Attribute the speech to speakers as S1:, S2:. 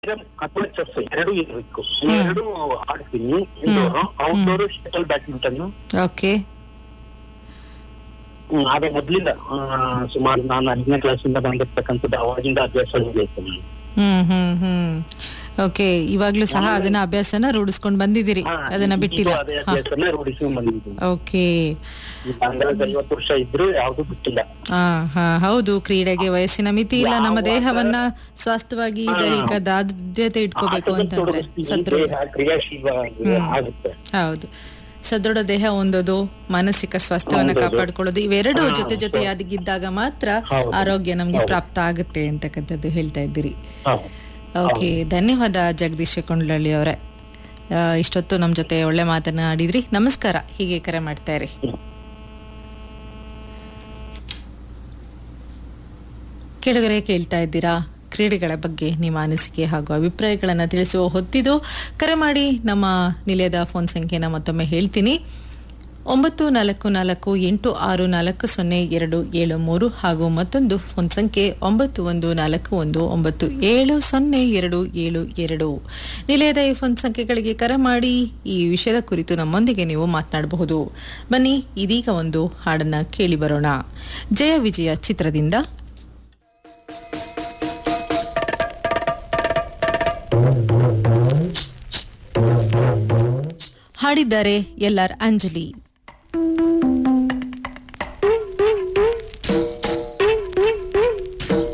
S1: ಅಥವಾ ಚೆಸ್ ಎರಡು ಇರಬೇಕು ಎರಡು ಆಡ್ತೀನಿ indoor outdoor shuttle badminton
S2: okay
S1: ಅದೇ ಮೊದ್ಲಿಂದ ಆ, ಸುಮಾರು ನಾನು ಐದನೇ ಕ್ಲಾಸಿಂದ ಬಂದಿರ್ತಕ್ಕಂಥದ್ದು ಅವಾಗಿಂದ ಅಭ್ಯಾಸ ಇದೆ ನನಗೆ.
S2: ಹ್ಮ್ ಹ್ಮ್ ಹ್ಮ್ ಓಕೆ ಇವಾಗ್ಲೂ ಸಹ ಅದನ್ನ ಅಭ್ಯಾಸನ ರೂಢಿಸ್ಕೊಂಡ್ ಬಂದಿದ್ದೀರಿ
S1: ಹಾ,
S2: ಅದನ್ನ
S1: ಈಗಲೂ
S2: ಬಿಟ್ಟಿಲ್ಲ
S1: ಅದೇ ಅಭ್ಯಾಸನ ರೂಢಿಸ್ಕೊಂಡ್ ಬಂದಿದ್ದೀನಿ
S2: ಓಕೆ
S1: ಈಗ ಅಂದಾಜು ಐವತ್ತು ವರ್ಷ ಇದ್ರು ಯಾವ್ದು ಬಿಟ್ಟಿಲ್ಲ
S2: ಹಾ ಹಾ ಹೌದು ಕ್ರೀಡೆಗೆ ವಯಸ್ಸಿನ ಮಿತಿ ಇಲ್ಲ ನಮ್ಮ
S1: ಯಾವಾಗ-
S2: ದೇಹವನ್ನ ಸ್ವಾಸ್ಥ್ಯವಾಗಿ ದೈಹಿಕ ದಾರ್ಢ್ಯತೆ ಇಟ್ಕೋಬೇಕು
S1: ಆಟದಲ್ಲಿ
S2: ಅಂತಂದ್ರೆ
S1: ತೊಡಗಿಸ್ತೀನಿ,
S2: ಸದೃಢ
S1: ದೇಹ ಕ್ರಿಯಾಶೀಲ ಆಗುತ್ತೆ
S2: ಹೌದು ಸದೃಢ ದೇಹ ಹೊಂದೋದು ಮಾನಸಿಕ ಸ್ವಾಸ್ಥ್ಯವನ್ನ
S1: ಹೌದೌದು.
S2: ಕಾಪಾಡ್ಕೊಳ್ಳೋದು ಇವೆರಡು
S1: ಹಾ,
S2: ಜೊತೆ ಜೊತೆಯಾಗಿದ್ದಾಗ ಮಾತ್ರ
S1: ಹೌದು.
S2: ಆರೋಗ್ಯ ನಮ್ಗೆ
S1: ಹೌದು.
S2: ಪ್ರಾಪ್ತ ಆಗುತ್ತೆ ಅಂತಕ್ಕಂಥದ್ದು ಹೇಳ್ತಾ ಇದ್ದೀರಿ
S1: ಹೌದು.
S2: ಓಕೆ ಧನ್ಯವಾದ ಜಗದೀಶ್ ಕೊಂಡ್ಲಳ್ಳಿ ಅವರೇ ಆ, ಇಷ್ಟೊತ್ತು ನಮ್ಮ ಜೊತೆ ಒಳ್ಳೆ ಮಾತನಾಡಿದ್ರಿ ನಮಸ್ಕಾರ ಹೀಗೆ ಕರೆ ಮಾಡ್ತಾ ಇರಿ ಕೆಳಗರೆ ಕೇಳ್ತಾ ಇದ್ದೀರಾ ಕ್ರೀಡೆಗಳ ಬಗ್ಗೆ ನಿಮ್ಮ ಅನಿಸಿಕೆ ಹಾಗೂ ಅಭಿಪ್ರಾಯಗಳನ್ನು ತಿಳಿಸುವ ಹೊತ್ತಿದು ಕರೆ ಮಾಡಿ ನಮ್ಮ ನಿಲಯದ ಫೋನ್ ಸಂಖ್ಯೆನ ಮತ್ತೊಮ್ಮೆ ಹೇಳ್ತೀನಿ ಒಂಬತ್ತು ನಾಲ್ಕು ನಾಲ್ಕು ಎಂಟು ಆರು ನಾಲ್ಕು ಸೊನ್ನೆ ಎರಡು ಏಳು ಮೂರು ಹಾಗೂ ಮತ್ತೊಂದು ಫೋನ್ ಸಂಖ್ಯೆ ಒಂಬತ್ತು ಒಂದು ನಾಲ್ಕು ಒಂದು ಒಂಬತ್ತು ಏಳು ಸೊನ್ನೆ ಎರಡು ಏಳು ಎರಡು ನಿಲಯದ ಈ ಫೋನ್ ಸಂಖ್ಯೆಗಳಿಗೆ ಕರೆ ಮಾಡಿ ಈ ವಿಷಯದ ಕುರಿತು ನಮ್ಮೊಂದಿಗೆ ನೀವು ಮಾತನಾಡಬಹುದು ಬನ್ನಿ ಇದೀಗ ಒಂದು ಹಾಡನ್ನ ಕೇಳಿ ಬರೋಣ ಜಯ ವಿಜಯ ಚಿತ್ರದಿಂದ ಹಾಡಿದ್ದಾರೆ ಎಲ್ ಆರ್ ಅಂಜಲಿ